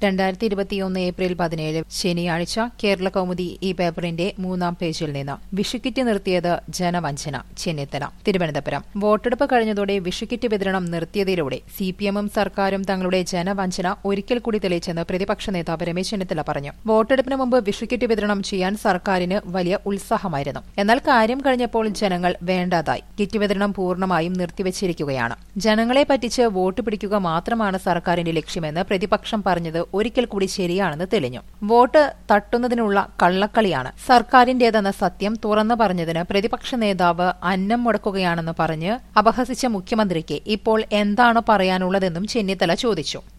രണ്ടായിരത്തി ഇരുപത്തിയൊന്ന് ഏപ്രിൽ പതിനേഴ് ശനിയാഴ്ച കേരള കൗമുദി ഈ പേപ്പറിന്റെ മൂന്നാം പേജിൽ നിന്ന് വിഷുക്കിറ്റ് നിർത്തിയത് ജനവഞ്ചന ചെന്നിത്തല തിരുവനന്തപുരം വോട്ടെടുപ്പ് കഴിഞ്ഞതോടെ വിഷുക്കിറ്റ് വിതരണം നിർത്തിയതിലൂടെ സി പി എമ്മും സർക്കാരും തങ്ങളുടെ ജനവഞ്ചന ഒരിക്കൽ കൂടി തെളിയിച്ചെന്ന് പ്രതിപക്ഷ നേതാവ് രമേശ് ചെന്നിത്തല പറഞ്ഞു വോട്ടെടുപ്പിന് മുമ്പ് വിഷുക്കിറ്റ് വിതരണം ചെയ്യാൻ സർക്കാരിന് വലിയ ഉത്സാഹമായിരുന്നു എന്നാൽ കാര്യം കഴിഞ്ഞപ്പോൾ ജനങ്ങൾ വേണ്ടാതായി കിറ്റ് വിതരണം പൂർണ്ണമായും നിർത്തിവച്ചിരിക്കുകയാണ് ജനങ്ങളെ പറ്റിച്ച് വോട്ട് പിടിക്കുക മാത്രമാണ് സർക്കാരിന്റെ ലക്ഷ്യമെന്ന് പ്രതിപക്ഷം പറഞ്ഞത് ഒരിക്കൽ കൂടി ശരിയാണെന്ന് തെളിഞ്ഞു വോട്ട് തട്ടുന്നതിനുള്ള കള്ളക്കളിയാണ് സർക്കാരിന്റേതെന്ന സത്യം തുറന്നു പറഞ്ഞതിന് പ്രതിപക്ഷ നേതാവ് അന്നം മുടക്കുകയാണെന്ന് പറഞ്ഞ് അപഹസിച്ച മുഖ്യമന്ത്രിക്ക് ഇപ്പോൾ എന്താണ് പറയാനുള്ളതെന്നും ചെന്നിത്തല ചോദിച്ചു